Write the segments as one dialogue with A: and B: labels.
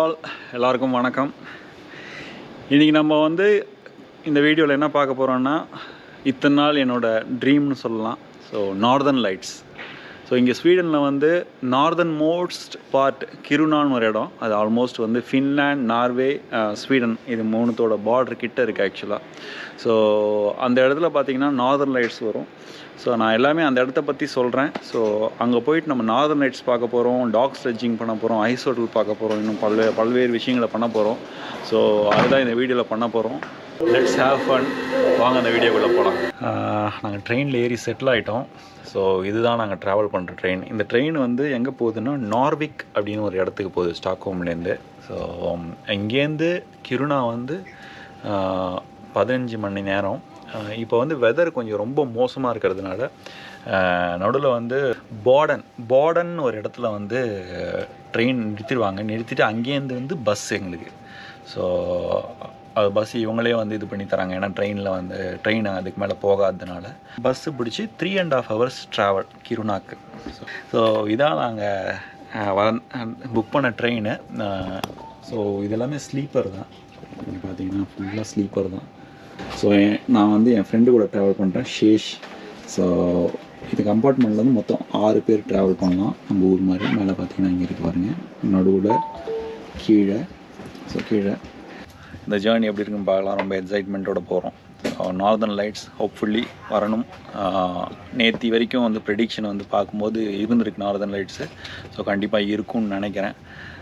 A: All எல்லாருக்கும் வணக்கம் இன்றைக்கி நம்ம வந்து இந்த வீடியோவில் என்ன பார்க்க போகிறோன்னா இத்தனை நாள் என்னோட ட்ரீம்னு சொல்லலாம் ஸோ நார்தர்ன் லைட்ஸ் ஸோ இங்கே ஸ்வீடனில் வந்து நார்தர்ன் மோஸ்ட் பார்ட் கிருனான்னு ஒரு இடம் அது ஆல்மோஸ்ட் வந்து ஃபின்லாண்ட் நார்வே ஸ்வீடன் இது மூணுத்தோட பார்டர் கிட்ட இருக்குது ஆக்சுவலாக ஸோ அந்த இடத்துல பார்த்தீங்கன்னா நார்தர்ன் லைட்ஸ் வரும் ஸோ நான் எல்லாமே அந்த இடத்த பற்றி சொல்கிறேன் ஸோ அங்கே போயிட்டு நம்ம நார்தர்ன் லைட்ஸ் பார்க்க போகிறோம் டாக் ஸ்ட்ரெச்சிங் பண்ண போகிறோம் ஐஸ் ஹோட்டல் பார்க்க போகிறோம் இன்னும் பல்வேறு பல்வேறு விஷயங்களை பண்ண போகிறோம் ஸோ அதுதான் இந்த வீடியோவில் பண்ண போகிறோம் லெட்ஸ் ஹேவ் ஃபன் வாங்க அந்த வீடியோக்குள்ளே போகலாம் நாங்கள் ட்ரெயினில் ஏறி செட்டில் ஆகிட்டோம் ஸோ இதுதான் நாங்கள் ட்ராவல் பண்ணுற ட்ரெயின் இந்த ட்ரெயின் வந்து எங்கே போகுதுன்னா நார்விக் அப்படின்னு ஒரு இடத்துக்கு போகுது ஸ்டாக்ஹோம்லேருந்து ஸோ இங்கேருந்து கிருணா வந்து பதினஞ்சு மணி நேரம் இப்போ வந்து வெதர் கொஞ்சம் ரொம்ப மோசமாக இருக்கிறதுனால நடுவில் வந்து பாடன் பாடன் ஒரு இடத்துல வந்து ட்ரெயின் நிறுத்திடுவாங்க நிறுத்திட்டு அங்கேருந்து வந்து பஸ் எங்களுக்கு ஸோ அது பஸ் இவங்களே வந்து இது பண்ணி தராங்க ஏன்னா ட்ரெயினில் வந்து ட்ரெயின் அதுக்கு மேலே போகாததுனால பஸ்ஸு பிடிச்சி three and half hours travel கிருணாக்கு ஸோ இதான் நாங்கள் வர புக் பண்ண ட்ரெயின் ஸோ இதெல்லாமே ஸ்லீப்பர் தான் இங்கே பார்த்தீங்கன்னா ஃபுல்லாக ஸ்லீப்பர் தான் ஸோ நான் வந்து என் ஃப்ரெண்டு கூட ட்ராவல் பண்ணுறேன் ஷேஷ் ஸோ இது கம்பார்ட்மெண்ட்டில் வந்து மொத்தம் ஆறு பேர் ட்ராவல் பண்ணலாம் நம்ம ஊர் மாதிரி மேலே பார்த்தீங்கன்னா இங்கே இருக்கு பாருங்கள் நடுவில் கீழே ஸோ கீழே இந்த ஜேர்னி எப்படி இருக்குன்னு பார்க்கலாம் ரொம்ப எக்ஸைட்மெண்ட்டோட போகிறோம் நார்தர்ன் லைட்ஸ் ஹோப்ஃபுல்லி வரணும் நேத்தி வரைக்கும் வந்து ப்ரெடிக்ஷன் வந்து பார்க்கும்போது இருந்திருக்கு நார்தர்ன் லைட்ஸு ஸோ கண்டிப்பாக இருக்கும்னு நினைக்கிறேன்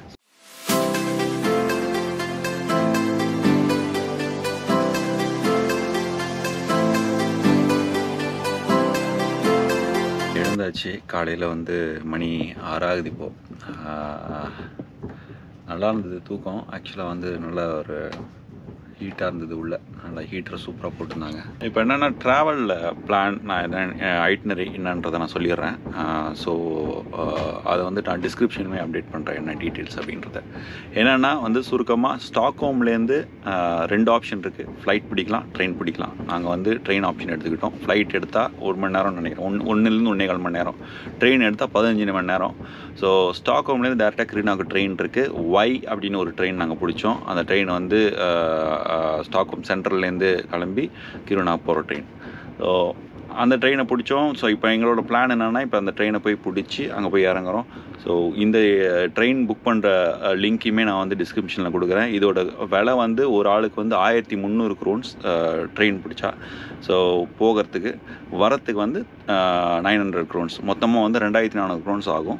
A: எழுந்தாச்சு காலையில் வந்து மணி ஆறாகுது இப்போது நல்லா இருந்தது தூக்கம் ஆக்சுவலாக வந்து நல்ல ஒரு ஹீட்டாக இருந்தது உள்ள நல்லா ஹீட்டரை சூப்பராக போட்டிருந்தாங்க இப்போ என்னென்னா ட்ராவலில் பிளான் நான் என்ன ஐட்னரி என்னன்றதை நான் சொல்லிடுறேன் ஸோ அதை வந்து நான் டிஸ்கிரிப்ஷனுமே அப்டேட் பண்ணுறேன் என்ன டீட்டெயில்ஸ் அப்படின்றத என்னென்னா வந்து சுருக்கமாக ஸ்டாக்ஹோம்லேருந்து ரெண்டு ஆப்ஷன் இருக்குது ஃப்ளைட் பிடிக்கலாம் ட்ரெயின் பிடிக்கலாம் நாங்கள் வந்து ட்ரெயின் ஆப்ஷன் எடுத்துக்கிட்டோம் ஃப்ளைட் எடுத்தால் ஒரு மணி நேரம் நினைக்கிறேன் ஒன் ஒன்றுலேருந்து ஒன்றே கால் மணி நேரம் ட்ரெயின் எடுத்தால் பதினஞ்சு மணி நேரம் ஸோ ஸ்டாக்ஹோம்லேருந்து டேரெக்டாக கிரீனாக்கு ட்ரெயின் இருக்குது ஒய் அப்படின்னு ஒரு ட்ரெயின் நாங்கள் பிடிச்சோம் அந்த ட்ரெயின் வந்து ஸ்டாக்ஹோம் சென்ட்ரல்லேருந்து கிளம்பி கிருணா போகிற ட்ரெயின் ஸோ அந்த ட்ரெயினை பிடிச்சோம் ஸோ இப்போ எங்களோட பிளான் என்னென்னா இப்போ அந்த ட்ரெயினை போய் பிடிச்சி அங்கே போய் இறங்குறோம் ஸோ இந்த ட்ரெயின் புக் பண்ணுற லிங்க்கையுமே நான் வந்து டிஸ்கிரிப்ஷனில் கொடுக்குறேன் இதோட விலை வந்து ஒரு ஆளுக்கு வந்து ஆயிரத்தி முந்நூறு க்ரோன்ஸ் ட்ரெயின் பிடிச்சா ஸோ போகிறதுக்கு வரத்துக்கு வந்து நைன் ஹண்ட்ரட் க்ரோன்ஸ் மொத்தமாக வந்து ரெண்டாயிரத்தி நானூறு க்ரோன்ஸ் ஆகும்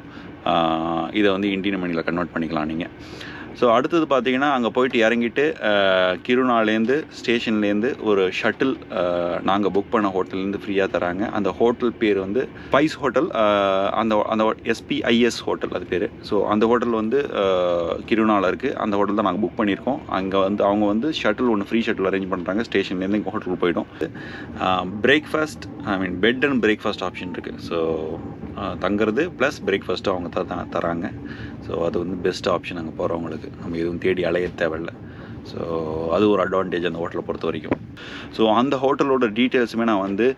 A: இதை வந்து இந்தியன் மணியில் கன்வெர்ட் பண்ணிக்கலாம் நீங்கள் ஸோ அடுத்தது பார்த்தீங்கன்னா அங்கே போயிட்டு இறங்கிட்டு கிருணாலேருந்து ஸ்டேஷன்லேருந்து ஒரு ஷட்டில் நாங்கள் புக் பண்ண ஹோட்டல்லேருந்து ஃப்ரீயாக தராங்க அந்த ஹோட்டல் பேர் வந்து ஸ்பைஸ் ஹோட்டல் அந்த அந்த எஸ்பிஐஎஸ் ஹோட்டல் அது பேர் ஸோ அந்த ஹோட்டல் வந்து கிருணாவில் இருக்குது அந்த ஹோட்டல் தான் நாங்கள் புக் பண்ணியிருக்கோம் அங்கே வந்து அவங்க வந்து ஷட்டில் ஒன்று ஃப்ரீ ஷட்டில் அரேஞ்ச் பண்ணுறாங்க ஸ்டேஷன்லேருந்து இங்கே ஹோட்டலுக்கு போயிடும் breakfast I mean bed and breakfast option இருக்குது ஸோ தங்குறது ப்ளஸ் பிரேக்ஃபாஸ்ட்டும் அவங்க த தராங்க ஸோ அது வந்து பெஸ்ட் ஆப்ஷன் அங்கே போகிறவங்களுக்கு நம்ம எதுவும் தேடி அலைய தேவையில்லை ஸோ அது ஒரு அட்வான்டேஜ் அந்த ஹோட்டலை பொறுத்த வரைக்கும் ஸோ அந்த ஹோட்டலோட டீட்டெயில்ஸுமே நான் வந்து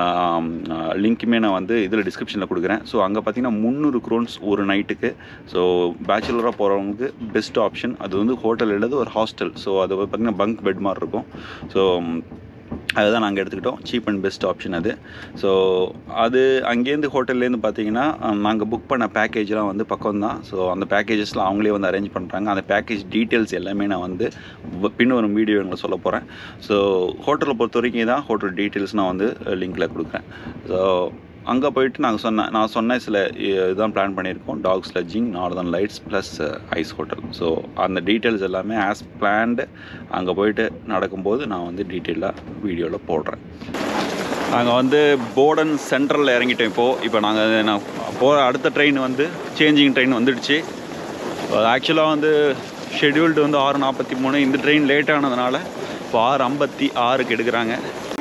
A: லிங்க்குமே நான் வந்து இதில் டிஸ்கிரிப்ஷனில் கொடுக்குறேன் ஸோ அங்கே பார்த்தீங்கன்னா முந்நூறு க்ரோன்ஸ் ஒரு நைட்டுக்கு ஸோ பேச்சுலராக போகிறவங்களுக்கு பெஸ்ட் ஆப்ஷன் அது வந்து ஹோட்டல் இல்லாத ஒரு ஹாஸ்டல் ஸோ அது பார்த்திங்கன்னா பங்க் பெட் மாதிரி இருக்கும் ஸோ அதுதான் நாங்கள் எடுத்துக்கிட்டோம் சீப் அண்ட் பெஸ்ட் ஆப்ஷன் அது ஸோ அது அங்கேருந்து ஹோட்டல்லேருந்து பார்த்தீங்கன்னா நாங்கள் புக் பண்ண பேக்கேஜ்லாம் வந்து பக்கம் தான் ஸோ அந்த பேக்கேஜஸ்லாம் அவங்களே வந்து அரேஞ்ச் பண்ணுறாங்க அந்த பேக்கேஜ் டீட்டெயில்ஸ் எல்லாமே நான் வந்து பின்வரும் வீடியோ எங்களை சொல்ல போகிறேன் ஸோ ஹோட்டலை பொறுத்த வரைக்கும் தான் ஹோட்டல் டீட்டெயில்ஸ் நான் வந்து லிங்கில் கொடுக்குறேன் ஸோ அங்கே போயிட்டு நாங்கள் சொன்னேன் நான் சொன்ன சில இதுதான் பிளான் பண்ணியிருக்கோம் dog sledging northern lights plus ice hotel so அந்த டீட்டெயில்ஸ் எல்லாமே ஆஸ் பிளான்டு அங்கே போயிட்டு நடக்கும்போது நான் வந்து டீட்டெயிலாக வீடியோவில் போடுறேன் நாங்கள் வந்து போர்டன் சென்ட்ரலில் இறங்கிட்டோம் இப்போது இப்போ நாங்கள் நான் போகிற அடுத்த ட்ரெயின் வந்து சேஞ்சிங் ட்ரெயின் வந்துடுச்சு ஆக்சுவலாக வந்து ஷெட்யூல்டு வந்து ஆறு நாற்பத்தி மூணு இந்த ட்ரெயின் லேட் ஆனதுனால இப்போ ஆறு ஐம்பத்தி ஆறுக்கு எடுக்கிறாங்க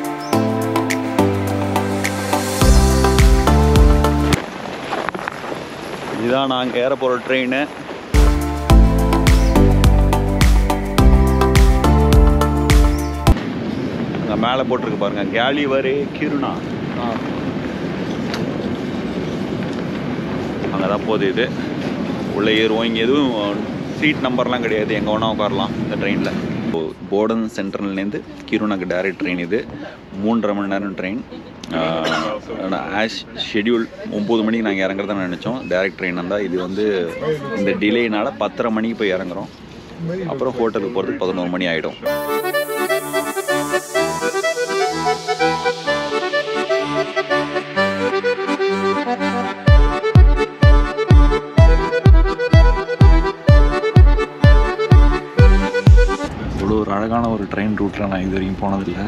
A: இதுதான் நாங்கள் ஏற போகிற ட்ரெயின் அங்கே மேலே போட்டிருக்கு பாருங்க கேலிவரே கிருணா அங்கே தான் போகுது இது உள்ளே ஏறுவோம் இங்கே எதுவும் சீட் நம்பர்லாம் கிடையாது எங்கே வேணால் உட்காரலாம் இந்த ட்ரெயினில் போர்டன் சென்ட்ரல்லேருந்து கிருனாக்கு டேரக்ட் ட்ரெயின் இது மூன்றரை மணி நேரம் ட்ரெயின் ஆஸ் ஷெட்யூல் ஒம்பது மணிக்கு நாங்கள் இறங்குறதா நினச்சோம் டேரக்ட் ட்ரெயின் இருந்தால் இது வந்து இந்த டிலேனால பத்தரை மணிக்கு போய் இறங்குறோம் அப்புறம் ஹோட்டலுக்கு போகிறதுக்கு பதினோரு மணி ஆகிடும் இவ்வளோ ஒரு அழகான ஒரு ட்ரெயின் ரூட்டில் நான் இது வரைக்கும் போனதில்லை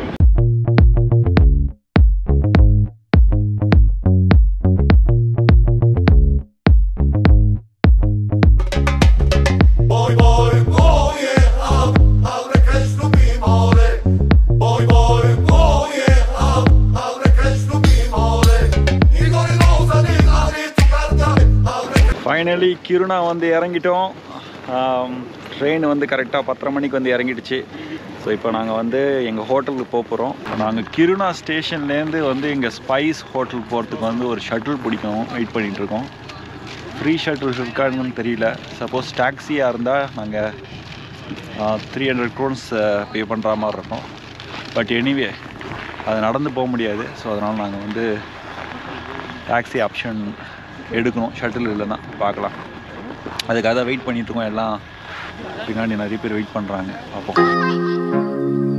B: Boy, boy, oh yeah, am, abre Cristo mi more. Boy, boy, oh yeah, am, abre Cristo mi more. Igor Rosa di Ari tu carta, abre
A: finally Kiruna வந்து இறங்கிட்டோம் ட்ரெயின் வந்து கரெக்டாக பத்தரை மணிக்கு வந்து இறங்கிடுச்சு ஸோ இப்போ நாங்கள் வந்து எங்கள் ஹோட்டலுக்கு போக போகிறோம் நாங்கள் கிருணா ஸ்டேஷன்லேருந்து வந்து எங்கள் ஸ்பைஸ் ஹோட்டல் போகிறதுக்கு வந்து ஒரு ஷட்டில் பிடிக்கணும் வெயிட் பண்ணிகிட்டு இருக்கோம் ஃப்ரீ ஷட்டில் இருக்காங்கன்னு தெரியல சப்போஸ் டாக்ஸியாக இருந்தால் நாங்கள் த்ரீ ஹண்ட்ரட் க்ரோன்ஸ் பே பண்ணுற மாதிரி இருக்கும் பட் எனிவே அது நடந்து போக முடியாது ஸோ அதனால் நாங்கள் வந்து டாக்ஸி ஆப்ஷன் எடுக்கணும் ஷட்டில் இல்லைன்னா பார்க்கலாம் அதுக்காக தான் வெயிட் பண்ணிகிட்ருக்கோம் எல்லாம் பின்னாடி நிறைய பேர் வெயிட் பண்ணுறாங்க பார்ப்போம்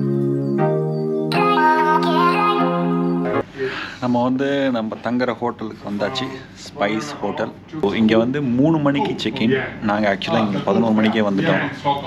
A: நம்ம வந்து நம்ம தங்குற ஹோட்டலுக்கு வந்தாச்சு ஸ்பைஸ் ஹோட்டல் இங்கே வந்து மூணு மணிக்கு செக்இன் நாங்கள் ஆக்சுவலாக இங்கே பதினோரு மணிக்கே வந்துட்டோம்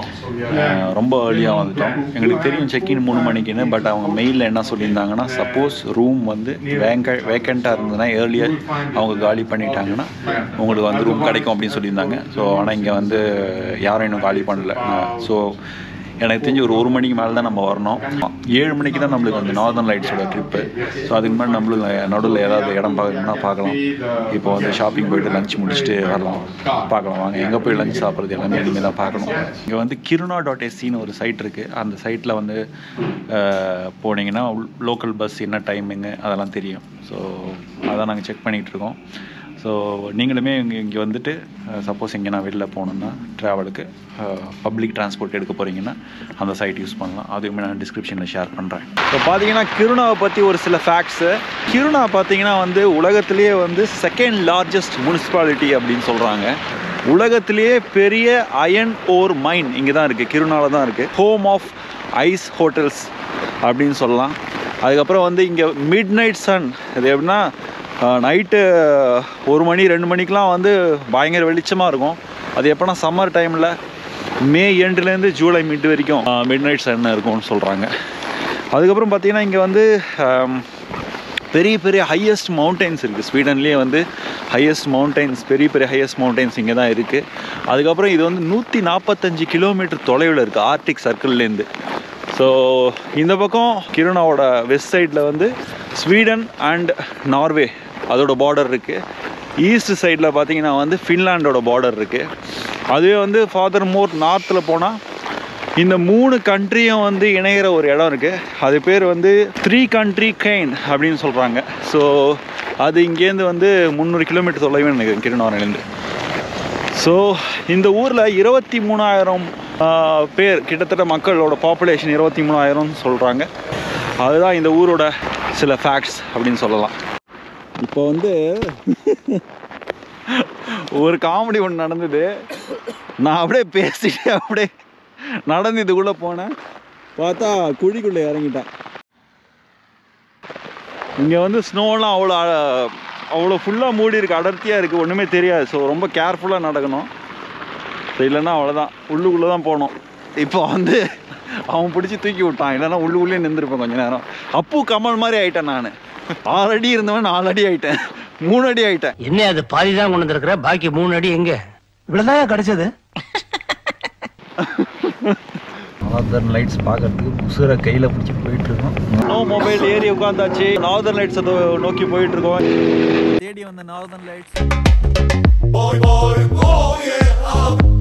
A: அஹ் ரொம்ப ஏர்லியாக வந்துட்டோம் எங்களுக்கு தெரியும் செக்இன் மூணு மணிக்குன்னு பட் அவங்க மெயிலில் என்ன சொல்லியிருந்தாங்கன்னா சப்போஸ் ரூம் வந்து வேங்க வேக்கண்ட்டாக இருந்ததுன்னா ஏர்லியாக அவங்க காலி பண்ணிட்டாங்கன்னா உங்களுக்கு வந்து ரூம் கிடைக்கும் அப்படின்னு சொல்லியிருந்தாங்க ஸோ ஆனால் இங்கே வந்து யாரும் இன்னும் காலி பண்ணல ஸோ எனக்கு தெரிஞ்சு ஒரு ஒரு மணிக்கு மேலே தான் நம்ம வரணும் ஏழு மணிக்கு தான் நம்மளுக்கு அந்த நார்தர்ன் லைட்ஸோட ட்ரிப்பு ஸோ அதுக்கு முன்னாடி நம்மளும் நடுவில் ஏதாவது இடம் பார்க்கணும்னா பார்க்கலாம் இப்போ வந்து ஷாப்பிங் போயிட்டு லஞ்ச் முடிச்சுட்டு வரலாம் பார்க்கலாம் வாங்க எங்கே போய் லஞ்ச் சாப்பிட்றது எல்லாமே இனிமேல் தான் பார்க்கணும் இங்கே வந்து கிருணா டாட் எஸ்சின்னு ஒரு சைட் இருக்குது அந்த சைட்டில் வந்து அஹ், போனீங்கன்னா லோக்கல் பஸ் என்ன டைமிங்கு அதெல்லாம் தெரியும் ஸோ அதான் நாங்கள் செக் பண்ணிகிட்டு இருக்கோம் ஸோ நீங்களுமே இங்கே இங்கே வந்துட்டு சப்போஸ் எங்கே நான் வெளில போகணுன்னா ட்ராவலுக்கு பப்ளிக் டிரான்ஸ்போர்ட் எடுக்க போகிறீங்கன்னா அந்த சைட் யூஸ் பண்ணலாம் அதுவுமே நான் டிஸ்கிரிப்ஷனில் ஷேர் பண்ணுறேன் இப்போ பார்த்தீங்கன்னா கிருணாவை பற்றி ஒரு சில ஃபேக்ட்ஸு கிருணா பார்த்தீங்கன்னா வந்து உலகத்திலேயே வந்து செகண்ட் லார்ஜஸ்ட் முனிசிபாலிட்டி அப்படின்னு சொல்கிறாங்க உலகத்திலேயே பெரிய அயன் ஓர் மைன் இங்கே தான் இருக்குது கிருணாவில் தான் இருக்குது ஹோம் ஆஃப் ஐஸ் ஹோட்டல்ஸ் அப்படின்னு சொல்லலாம் அதுக்கப்புறம் வந்து இங்கே மிட் நைட் சன் இது எப்படின்னா நைட்டு ஒரு மணி ரெண்டு மணிக்கெலாம் வந்து பயங்கர வெளிச்சமாக இருக்கும் அது எப்போனா சம்மர் டைமில் மே எண்டுலேருந்து ஜூலை மிட் வரைக்கும் மிட் நைட் சன் இருக்கும்னு சொல்கிறாங்க அதுக்கப்புறம் பார்த்தீங்கன்னா இங்கே வந்து ஆம், பெரிய பெரிய ஹையஸ்ட் மவுண்டைன்ஸ் இருக்குது ஸ்வீடன்லேயே வந்து ஹையஸ்ட் மவுண்டைன்ஸ் பெரிய பெரிய ஹையஸ்ட் மவுண்டைன்ஸ் இங்கே தான் இருக்குது அதுக்கப்புறம் இது வந்து நூற்றி நாற்பத்தஞ்சு கிலோமீட்டர் தொலைவில் இருக்குது ஆர்டிக் சர்க்கிள்லேருந்து ஸோ இந்த பக்கம் கிருணாவோட வெஸ்ட் சைடில் வந்து ஸ்வீடன் அண்ட் நார்வே அதோட பார்டர் இருக்குது ஈஸ்ட் சைடில் பார்த்தீங்கன்னா வந்து ஃபின்லாண்டோட பார்டர் இருக்குது அதுவே வந்து ஃபாதர் மோர் நார்த்தில் போனால் இந்த மூணு கண்ட்ரியும் வந்து இணையிற ஒரு இடம் இருக்குது அது பேர் வந்து த்ரீ கண்ட்ரி கைன் அப்படின்னு சொல்கிறாங்க ஸோ அது இங்கேருந்து வந்து முந்நூறு கிலோமீட்டர் தொலைவில் நினைக்கிறேன் கிருணாவிலேருந்து ஸோ இந்த ஊரில் இருபத்தி மூணாயிரம் பேர் கிட்டத்தட்ட மக்களோட பாப்புலேஷன் இருபத்தி மூணாயிரம் சொல்கிறாங்க அதுதான் இந்த ஊரோட சில ஃபேக்ட்ஸ் அப்படின்னு சொல்லலாம் இப்போ வந்து ஒரு காமெடி ஒன்று நடந்தது நான் அப்படியே பேசிட்டு அப்படியே நடந்து இதுக்குள்ளே போனேன் பார்த்தா குழிக்குள்ளே இறங்கிட்டேன் இங்கே வந்து ஸ்னோலாம் அவ்வளோ அ- அவ்வளோ ஃபுல்லாக மூடி இருக்கு அடர்த்தியாக இருக்குது ஒன்றுமே தெரியாது ஸோ ரொம்ப கேர்ஃபுல்லாக நடக்கணும் ஸோ இல்லைன்னா அவ்வளோதான் உள்ளுக்குள்ளே தான் போகணும் இப்போ வந்து அவன் பிடிச்சி தூக்கி விட்டான் இல்லைன்னா உள்ளுக்குள்ளேயே நின்றுருப்பேன் கொஞ்ச நேரம் அப்பு கமல் மாதிரி ஆயிட்டேன் நான் ஆறு அடி இருந்தவன் நாலு அடி ஆயிட்டேன் மூணு அடி ஆயிட்டேன்
C: என்ன அது பாதி தான் கொண்டு வந்திருக்கிற பாக்கி மூணு அடி எங்க இவ்வளவுதான் கிடைச்சது
A: நார்தர்ன் லைட்ஸ் பார்க்கறதுக்கு புசுரை கையில் பிடிச்சி போயிட்டு இருக்கோம் நோ மொபைல் ஏறி உட்காந்தாச்சு நார்தர்ன் லைட்ஸ் அதை நோக்கி போயிட்டு இருக்கோம் தேடி வந்த northern lights
B: boy, boy, oh yeah, am,